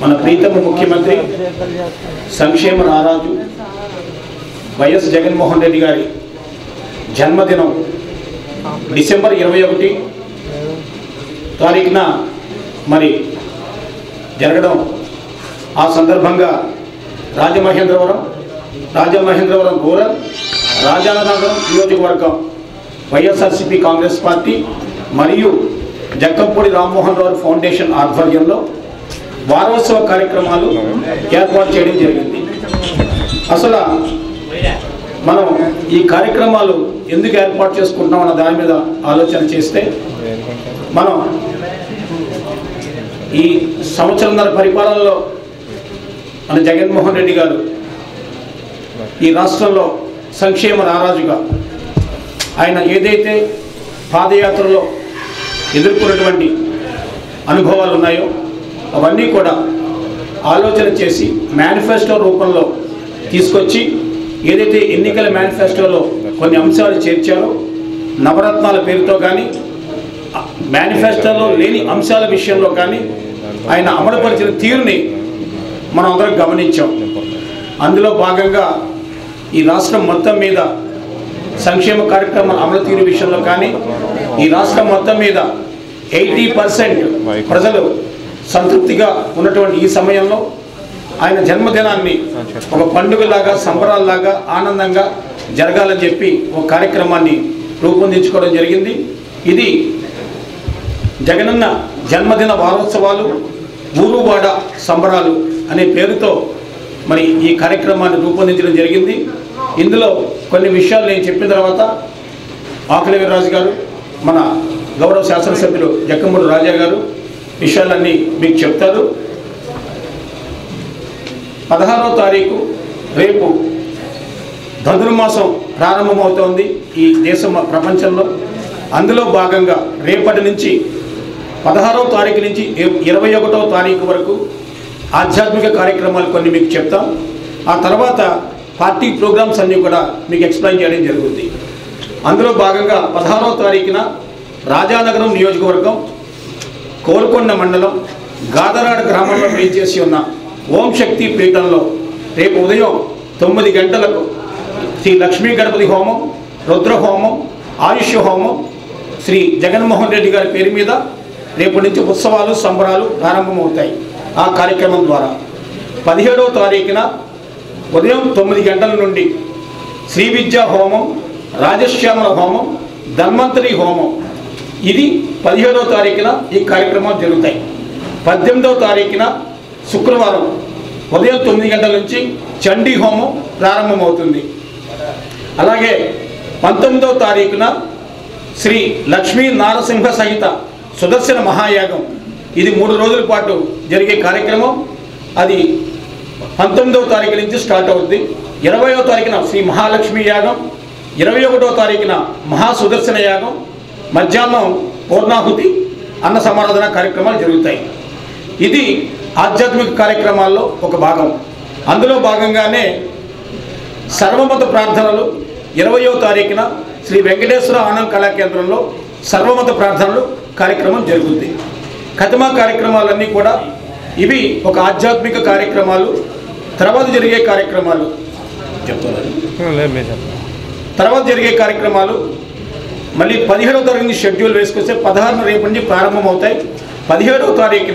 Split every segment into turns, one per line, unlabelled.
మన ప్రీతమ ముఖ్యమంత్రి సంక్షేమ రారాజు వైఎస్ జగన్మోహన్ రెడ్డి గారి జన్మదినం డిసెంబర్ ఇరవై ఒకటి తారీఖున మరి జరగడం ఆ సందర్భంగా రాజమహేంద్రవరం రాజమహేంద్రవరం రూరల్ రాజానగరం నియోజకవర్గం వైఎస్ఆర్సిపి కాంగ్రెస్ పార్టీ మరియు జక్కంపూడి రామ్మోహన్ రావు ఫౌండేషన్ ఆధ్వర్యంలో వారోత్సవ కార్యక్రమాలు ఏర్పాటు చేయడం జరిగింది అసలు మనం ఈ కార్యక్రమాలు ఎందుకు ఏర్పాటు చేసుకుంటున్నాం అన్న దాని మీద ఆలోచన చేస్తే మనం ఈ సంవత్సరంన్నర పరిపాలనలో మన జగన్మోహన్ రెడ్డి గారు ఈ రాష్ట్రంలో సంక్షేమ రారాజుగా ఆయన ఏదైతే పాదయాత్రలో ఎదుర్కొన్నటువంటి అనుభవాలు ఉన్నాయో అవన్నీ కూడా ఆలోచన చేసి మేనిఫెస్టో రూపంలో తీసుకొచ్చి ఏదైతే ఎన్నికల మేనిఫెస్టోలో కొన్ని అంశాలు చేర్చారో నవరత్నాల పేరుతో కానీ మేనిఫెస్టోలో లేని అంశాల విషయంలో కానీ ఆయన అమలుపరిచిన తీరుని మనం అందరం గమనించాం అందులో భాగంగా ఈ రాష్ట్రం మొత్తం మీద సంక్షేమ కార్యక్రమాల అమలు తీరు విషయంలో కానీ ఈ రాష్ట్రం మొత్తం మీద ఎయిటీ పర్సెంట్ ప్రజలు సంతృప్తిగా ఉన్నటువంటి ఈ సమయంలో ఆయన జన్మదినాన్ని ఒక పండుగలాగా సంబరాల్లాగా ఆనందంగా జరగాలని చెప్పి ఒక కార్యక్రమాన్ని రూపొందించుకోవడం జరిగింది ఇది జగనన్న జన్మదిన వారోత్సవాలు ఊరువాడ సంబరాలు అనే పేరుతో మరి ఈ కార్యక్రమాన్ని రూపొందించడం జరిగింది ఇందులో కొన్ని విషయాలు నేను చెప్పిన తర్వాత ఆకుల వీర్రాజు గారు మన గౌరవ శాసనసభ్యులు జక్కమూడి రాజా గారు విషయాలన్నీ మీకు చెప్తారు పదహారవ తారీఖు రేపు ధనుర్మాసం ప్రారంభమవుతోంది ఈ దేశం ప్రపంచంలో అందులో భాగంగా రేపటి నుంచి పదహారవ తారీఖు నుంచి ఇరవై ఒకటవ తారీఖు వరకు ఆధ్యాత్మిక కార్యక్రమాలు కొన్ని మీకు చెప్తాం ఆ తర్వాత పార్టీ ప్రోగ్రామ్స్ అన్నీ కూడా మీకు ఎక్స్ప్లెయిన్ చేయడం జరుగుతుంది అందులో భాగంగా పదహారవ తారీఖున రాజానగరం నియోజకవర్గం కోల్కొండ మండలం గాదరాడ గ్రామంలో వేయించేసి ఉన్న ఓం శక్తి పీఠంలో రేపు ఉదయం తొమ్మిది గంటలకు శ్రీ లక్ష్మీ గణపతి హోమం రుద్ర హోమం ఆయుష్య హోమం శ్రీ జగన్మోహన్ రెడ్డి గారి పేరు మీద రేపటి నుంచి ఉత్సవాలు సంబరాలు ప్రారంభమవుతాయి ఆ కార్యక్రమం ద్వారా పదిహేడవ తారీఖున ఉదయం తొమ్మిది గంటల నుండి శ్రీ విద్యా హోమం రాజశ్యామల హోమం ధన్వంతరి హోమం ఇది పదిహేడవ తారీఖున ఈ కార్యక్రమాలు జరుగుతాయి పద్దెనిమిదవ తారీఖున శుక్రవారం ఉదయం తొమ్మిది గంటల నుంచి చండీ హోమం ప్రారంభమవుతుంది అలాగే పంతొమ్మిదవ తారీఖున శ్రీ లక్ష్మీ నారసింహ సహిత సుదర్శన మహాయాగం ఇది మూడు రోజుల పాటు జరిగే కార్యక్రమం అది పంతొమ్మిదవ తారీఖు నుంచి స్టార్ట్ అవుతుంది ఇరవయో తారీఖున శ్రీ మహాలక్ష్మి యాగం ఇరవై ఒకటో తారీఖున మహాసుదర్శన యాగం మధ్యాహ్నం పూర్ణాహుతి అన్న సమారాధన కార్యక్రమాలు జరుగుతాయి ఇది ఆధ్యాత్మిక కార్యక్రమాల్లో ఒక భాగం అందులో భాగంగానే సర్వమత ప్రార్థనలు ఇరవయో తారీఖున శ్రీ వెంకటేశ్వర ఆనంద్ కళాకేంద్రంలో సర్వమత ప్రార్థనలు కార్యక్రమం జరుగుతుంది కథమా కార్యక్రమాలన్నీ కూడా ఇవి ఒక ఆధ్యాత్మిక కార్యక్రమాలు తర్వాత జరిగే కార్యక్రమాలు చెప్తున్నారు
లేదు మీరు చెప్పండి
తర్వాత జరిగే కార్యక్రమాలు మళ్ళీ పదిహేడవ తారీఖు నుంచి షెడ్యూల్ వేసుకొస్తే పదహారున రేపు నుంచి ప్రారంభమవుతాయి పదిహేడవ తారీఖున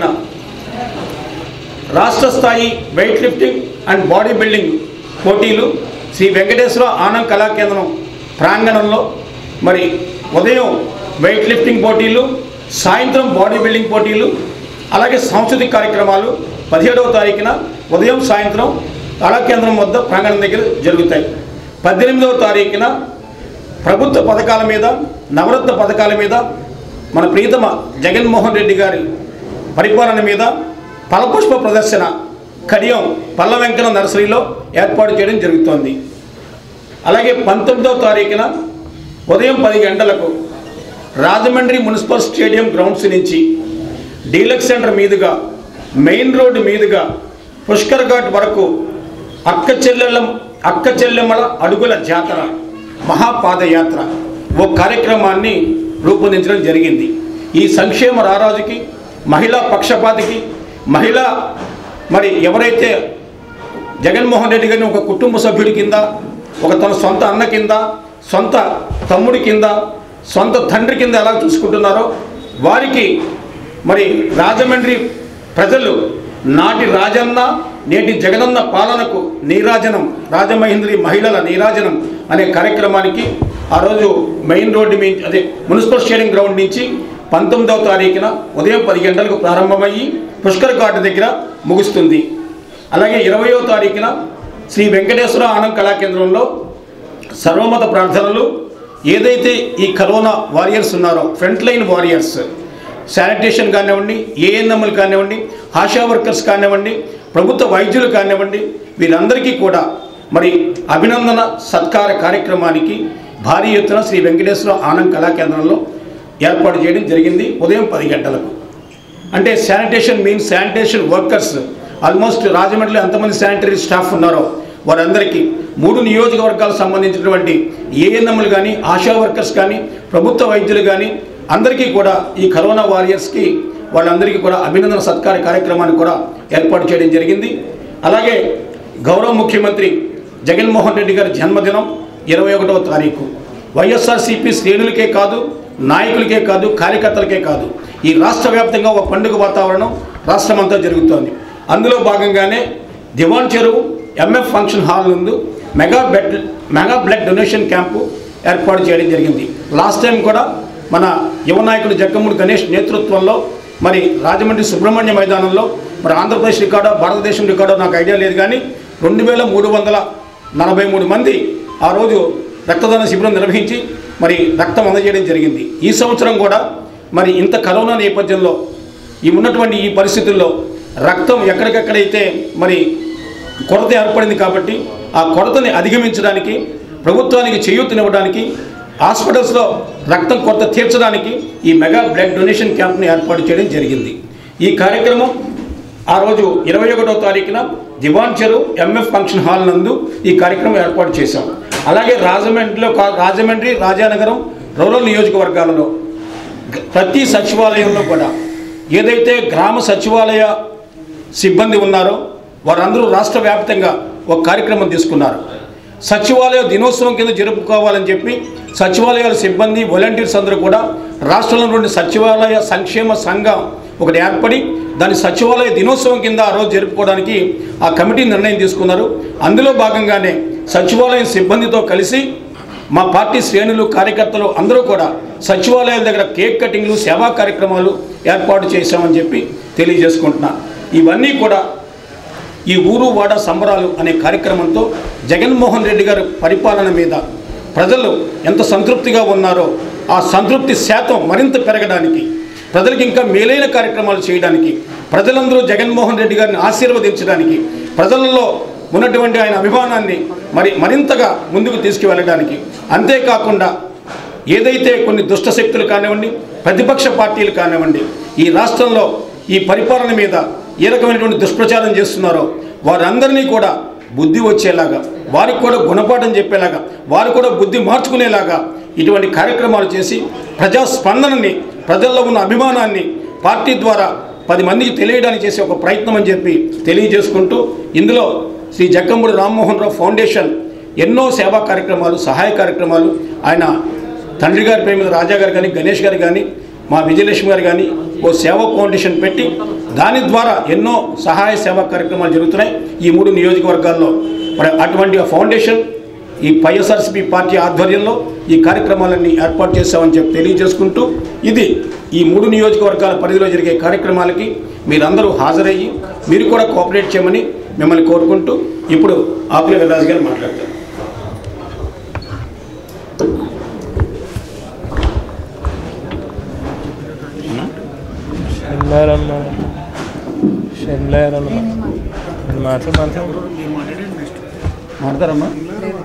రాష్ట్ర స్థాయి weight lifting and body building పోటీలు శ్రీ వెంకటేశ్వర ఆనంద్ కళాకేంద్రం ప్రాంగణంలో మరి ఉదయం వెయిట్ లిఫ్టింగ్ పోటీలు సాయంత్రం బాడీ బిల్డింగ్ పోటీలు అలాగే సాంస్కృతిక కార్యక్రమాలు పదిహేడవ తారీఖున ఉదయం సాయంత్రం కళాకేంద్రం వద్ద ప్రాంగణం దగ్గర జరుగుతాయి పద్దెనిమిదవ తారీఖున ప్రభుత్వ పథకాల మీద నవరత్న పథకాల మీద మన ప్రీతమ జగన్మోహన్ రెడ్డి గారి పరిపాలన మీద ఫలపుష్ప ప్రదర్శన కడియం పల్ల వెంకన్న నర్సరీలో ఏర్పాటు చేయడం జరుగుతోంది అలాగే పంతొమ్మిదవ తారీఖున ఉదయం పది గంటలకు రాజమండ్రి మున్సిపల్ స్టేడియం గ్రౌండ్స్ నుంచి డీలక్స్ సెంటర్ మీదుగా మెయిన్ రోడ్డు మీదుగా పుష్కర్ ఘాట్ వరకు అక్క చెల్లెళ్ళ అక్క చెల్లెమ్మల అడుగుల జాతర మహాపాదయాత్ర ఓ కార్యక్రమాన్ని రూపొందించడం జరిగింది ఈ సంక్షేమ రారాజుకి మహిళా పక్షపాతికి మహిళా మరి ఎవరైతే జగన్మోహన్ రెడ్డి గారిని ఒక కుటుంబ సభ్యుడి కింద ఒక తన సొంత అన్న కింద సొంత తమ్ముడి కింద సొంత తండ్రి కింద ఎలా చూసుకుంటున్నారో వారికి మరి రాజమండ్రి ప్రజలు నాటి రాజన్న నేటి జగనన్న పాలనకు నీరాజనం రాజమహేంద్రి మహిళల నీరాజనం అనే కార్యక్రమానికి ఆ రోజు మెయిన్ రోడ్డు మీ అదే మున్సిపల్ స్టేడియం గ్రౌండ్ నుంచి పంతొమ్మిదవ తారీఖున ఉదయం పది గంటలకు ప్రారంభమయ్యి పుష్కర్ ఘాట్ దగ్గర ముగుస్తుంది అలాగే ఇరవయో తారీఖున శ్రీ వెంకటేశ్వర ఆనంద్ కళాకేంద్రంలో సర్వమత ప్రార్థనలు ఏదైతే ఈ కరోనా వారియర్స్ ఉన్నారో ఫ్రంట్ లైన్ వారియర్స్ శానిటేషన్ కానివ్వండి ఏఎన్ఎంలు కానివ్వండి ఆశా వర్కర్స్ కానివ్వండి ప్రభుత్వ వైద్యులు కానివ్వండి వీరందరికీ కూడా మరి అభినందన సత్కార కార్యక్రమానికి భారీ ఎత్తున శ్రీ వెంకటేశ్వర ఆనంద్ కళాకేంద్రంలో ఏర్పాటు చేయడం జరిగింది ఉదయం పది గంటలకు అంటే sanitation means sanitation workers almost రాజమండ్రిలో ఎంతమంది శానిటరీ స్టాఫ్ ఉన్నారో వారందరికీ మూడు నియోజకవర్గాలకు సంబంధించినటువంటి ఏఎన్ఎంలు కానీ ఆశా వర్కర్స్ కానీ ప్రభుత్వ వైద్యులు కానీ అందరికీ కూడా ఈ కరోనా వారియర్స్కి వాళ్ళందరికీ కూడా అభినందన సత్కార కార్యక్రమాన్ని కూడా ఏర్పాటు చేయడం జరిగింది అలాగే గౌరవ ముఖ్యమంత్రి జగన్మోహన్ రెడ్డి గారి జన్మదినం ఇరవై ఒకటవ తారీఖు వైఎస్ఆర్సీపీ శ్రేణులకే కాదు నాయకులకే కాదు కార్యకర్తలకే కాదు ఈ రాష్ట్ర వ్యాప్తంగా ఒక పండుగ వాతావరణం రాష్ట్రమంతా జరుగుతోంది అందులో భాగంగానే Diwan Cheruvu MF function hall నందు mega bed mega blood donation camp ఏర్పాటు చేయడం జరిగింది లాస్ట్ టైం కూడా మన యువ నాయకుడు జగ్గమ్మూడి గణేష్ నేతృత్వంలో మరి రాజమండ్రి సుబ్రహ్మణ్య మైదానంలో మరి ఆంధ్రప్రదేశ్ రికార్డో భారతదేశం రికార్డో నాకు ఐడియా లేదు కానీ రెండు వేల మూడు వందల నలభై మూడు మంది ఆ రోజు రక్తదాన శిబిరం నిర్వహించి మరి రక్తం అందజేయడం జరిగింది ఈ సంవత్సరం కూడా మరి ఇంత కరోనా నేపథ్యంలో ఈ ఉన్నటువంటి ఈ పరిస్థితుల్లో రక్తం ఎక్కడికెక్కడైతే మరి కొరత ఏర్పడింది కాబట్టి ఆ కొరతని అధిగమించడానికి ప్రభుత్వానికి చేయూతనివ్వడానికి హాస్పిటల్స్లో రక్తం కొరత తీర్చడానికి ఈ మెగా బ్లడ్ డొనేషన్ క్యాంప్ని ఏర్పాటు చేయడం జరిగింది ఈ కార్యక్రమం ఆ రోజు ఇరవై ఒకటో తారీఖున దివాన్ చెరువు ఎంఎఫ్ ఫంక్షన్ హాల్ నందు ఈ కార్యక్రమం ఏర్పాటు చేశాం అలాగే రాజమండ్రిలో కా- రాజమండ్రి రాజానగరం రూరల్ నియోజకవర్గాలలో గ- ప్రతి సచివాలయంలో కూడా ఏదైతే గ్రామ సచివాలయ సిబ్బంది ఉన్నారో వారందరూ రాష్ట్ర వ్యాప్తంగా ఒక కార్యక్రమం తీసుకున్నారు సచివాలయ దినోత్సవం కింద జరుపుకోవాలని చెప్పి సచివాలయాల సిబ్బంది వాలంటీర్స్ అందరూ కూడా రాష్ట్రంలో నుండి సచివాలయ సంక్షేమ సంఘం ఒకటి ఏర్పడి దాని సచివాలయ దినోత్సవం కింద ఆ రోజు జరుపుకోవడానికి ఆ కమిటీ నిర్ణయం తీసుకున్నారు అందులో భాగంగానే సచివాలయం సిబ్బందితో కలిసి మా పార్టీ శ్రేణులు కార్యకర్తలు అందరూ కూడా సచివాలయాల దగ్గర కేక్ కటింగ్లు సేవా కార్యక్రమాలు ఏర్పాటు చేశామని చెప్పి తెలియజేసుకుంటున్నా ఇవన్నీ కూడా ఈ ఊరు వాడ సంబరాలు అనే కార్యక్రమంతో జగన్మోహన్ రెడ్డి గారి పరిపాలన మీద ప్రజలు ఎంత సంతృప్తిగా ఉన్నారో ఆ సంతృప్తి శాతం మరింత పెరగడానికి ప్రజలకు ఇంకా మేలైన కార్యక్రమాలు చేయడానికి ప్రజలందరూ జగన్మోహన్ రెడ్డి గారిని ఆశీర్వదించడానికి ప్రజలలో ఉన్నటువంటి ఆయన అభిమానాన్ని మరి మరింతగా ముందుకు తీసుకువెళ్ళడానికి అంతేకాకుండా ఏదైతే కొన్ని దుష్ట శక్తులు కానివ్వండి ప్రతిపక్ష పార్టీలు కానివ్వండి ఈ రాష్ట్రంలో ఈ పరిపాలన మీద ఏ రకమైనటువంటి దుష్ప్రచారం చేస్తున్నారో వారందరినీ కూడా బుద్ధి వచ్చేలాగా వారికి కూడా గుణపాఠం చెప్పేలాగా వారు కూడా బుద్ధి మార్చుకునేలాగా ఇటువంటి కార్యక్రమాలు చేసి ప్రజా స్పందనని ప్రజల్లో ఉన్న అభిమానాన్ని పార్టీ ద్వారా పది మందికి తెలియడానికి చేసే ఒక ప్రయత్నం అని చెప్పి తెలియజేసుకుంటూ ఇందులో శ్రీ జగ్గంబుడి రామ్మోహన్ రావు ఫౌండేషన్ ఎన్నో సేవా కార్యక్రమాలు సహాయ కార్యక్రమాలు ఆయన తండ్రి గారి పేరు మీద రాజా గారు కానీ గణేష్ గారు కానీ మా విజయలక్ష్మి గారు కానీ ఓ సేవా ఫౌండేషన్ పెట్టి దాని ద్వారా ఎన్నో సహాయ సేవా కార్యక్రమాలు జరుగుతున్నాయి ఈ మూడు నియోజకవర్గాల్లో మరి అటువంటి ఆ ఫౌండేషన్ ఈ వైఎస్ఆర్సీపీ పార్టీ ఆధ్వర్యంలో ఈ కార్యక్రమాలన్నీ ఏర్పాటు చేశామని చెప్పి తెలియజేసుకుంటూ ఇది ఈ మూడు నియోజకవర్గాల పరిధిలో జరిగే కార్యక్రమాలకి మీరందరూ హాజరయ్యి మీరు కూడా కోఆపరేట్ చేయమని మిమ్మల్ని కోరుకుంటూ ఇప్పుడు ఆకుల విరాజ్ గారు మాట్లాడతారు
వెళ్ళారన్న వెళ్ళారన్న మాట్లాడు మాట్లాడు
మాట్లాడతారమ్మా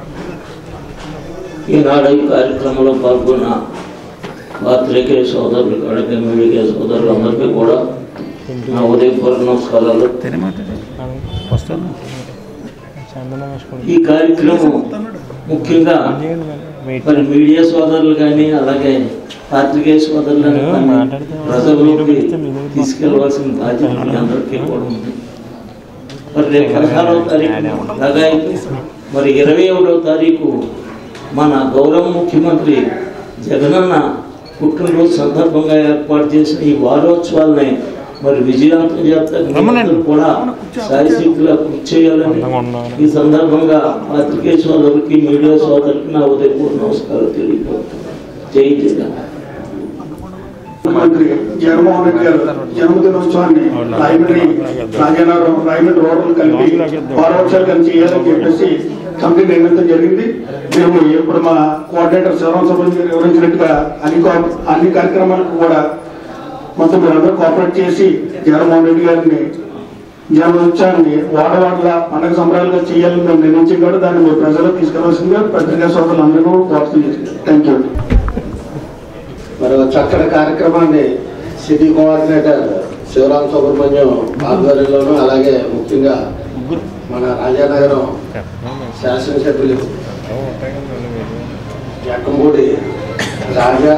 ఈనాడు ఈ కార్యక్రమంలో పాల్గొన్న పాత్రికేయ సోదరులు అడిగే మీడియా సోదరులందరికీ కూడా నా ఉదయపూర్వ నమస్కారాలు
వస్తాను
చందనం వేసుకుంటాం
ఈ కార్యక్రమం ముఖ్యంగా మరి మీడియా సోదరులు కానీ అలాగే పాత్రికేయ సోదరులను కానీ ప్రజల్లోకి తీసుకెళ్లవలసిన బాధ్యత మీ అందరికీ కూడా ఉంది మరి రేపు పదహారవ తారీఖు లగాయతు మరి ఇరవై ఒకటవ తారీఖు మన గౌరవ ముఖ్యమంత్రి జగనన్న పుట్టినరోజు సందర్భంగా ఏర్పాటు చేసిన ఈ వారోత్సవాలని మరి విజయవంతం చేస్తారు కూడా సాయశక్తిగా కృషి చేయాలని ఈ సందర్భంగా పాత్రికేయ సోదరులకి మీడియా సోదరులకి నా ఉదయపూర్వ నమస్కారం తెలియజేస్తున్నాను జై జగన్
ముఖ్యమంత్రి జగన్మోహన్ రెడ్డి గారు జన్మదినోత్సవాన్ని రాయమండ్రి రాజానగరం రాయమండ్రి రోడ్లు కలిపి వారోత్సవాలు కలిసి చేయాలని చెప్పేసి కమిటీ నిర్ణయించడం జరిగింది మేము ఇప్పుడు మా కోఆర్డినేటర్ శివరాం సభ వివరించినట్టుగా అన్ని కో- అన్ని కార్యక్రమాలకు కూడా మొత్తం మీరందరూ కోఆపరేట్ చేసి జగన్మోహన్ రెడ్డి గారిని జన్మదినోత్సవాన్ని వాడవాడల పండగ సంబరాలుగా చేయాలని మేము నిర్ణయించాం కూడా దాన్ని మీరు ప్రజలకు తీసుకురావాల్సిందిగా పత్రికా సోదరులు అందరూ కోరుతుంది థ్యాంక్ యూ
మరి ఒక చక్కటి కార్యక్రమాన్ని సిటీ కోఆర్డినేటర్ శివరాం సుబ్రహ్మణ్యం ఆధ్వర్యంలోనూ అలాగే ముఖ్యంగా మన రాజానగరం శాసనసభ్యులు జక్కంపూడి రాజా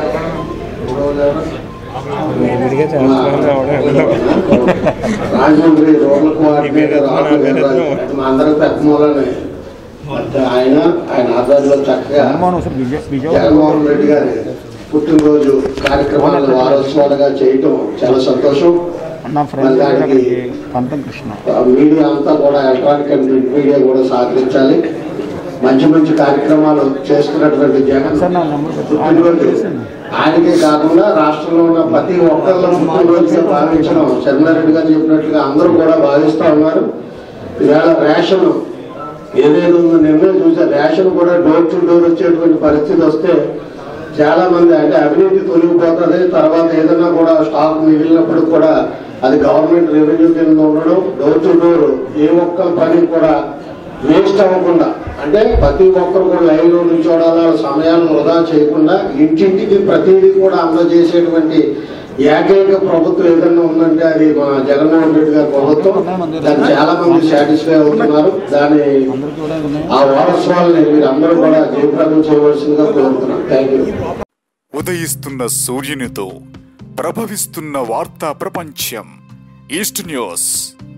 ఎదురుగా చేస్తున్నాను రావడం
రాజమండ్రి రూరల్ కోఆర్డినేటర్ ఆకు వీర్రాజు. అంటే మా అందరూ పెద్ద మూలని అంటే ఆయన ఆయన ఆధ్వర్యంలో చక్కగా జగన్మోహన్ రెడ్డి గారి పుట్టినరోజు కార్యక్రమాలను వారోత్సవాలుగా చేయటం చాలా సంతోషం
నా
మరి దానికి
పంతం కృష్ణ
ఆ మీడియా అంతా కూడా ఎలక్ట్రానిక్ అండ్ ప్రింట్ మీడియా కూడా సహకరించాలి మంచి మంచి కార్యక్రమాలు చేస్తున్నటువంటి జగన్ పుట్టినరోజు ఆయనకే కాకుండా రాష్ట్రంలో ఉన్న ప్రతి ఒక్కరిలో పుట్టినరోజుగా భావించడం చంద్రారెడ్డి గారు చెప్పినట్లుగా అందరూ కూడా భావిస్తూ ఉన్నారు ఈవేళ రేషన్ ఏదైతే ఉందో నిన్నే చూసా రేషన్ కూడా డోర్ టు డోర్ వచ్చేటువంటి పరిస్థితి వస్తే చాలా మంది అంటే అవినీతి తొలగిపోతుంది తర్వాత ఏదైనా కూడా స్టాక్ మిగిలినప్పుడు కూడా అది గవర్నమెంట్ రెవెన్యూ కింద ఉండడం డోర్ టు డోర్ ఏ ఒక్క పని కూడా వేస్ట్ అవ్వకుండా అంటే ప్రతి ఒక్కరు కూడా లైవ్ లో నిల్చోడాలి వాళ్ళ సమయాలను వృధా చేయకుండా ఇంటింటికి ప్రతిదీ కూడా అందజేసేటువంటి ఏకైక ప్రభుత్వం ఏదైనా ఉందంటే అది మన జగన్మోహన్ రెడ్డి గారి ప్రభుత్వం దాన్ని చాలా మంది సాటిస్ఫై అవుతున్నారు దాని ఆ వారోత్సవాలని మీరు అందరూ కూడా జయప్రదం చేయవలసిందిగా కోరుతున్నాను థ్యాంక్ యూ
ఉదయిస్తున్న సూర్యునితో ప్రభవిస్తున్న వార్తా ప్రపంచం ఈస్ట్ న్యూస్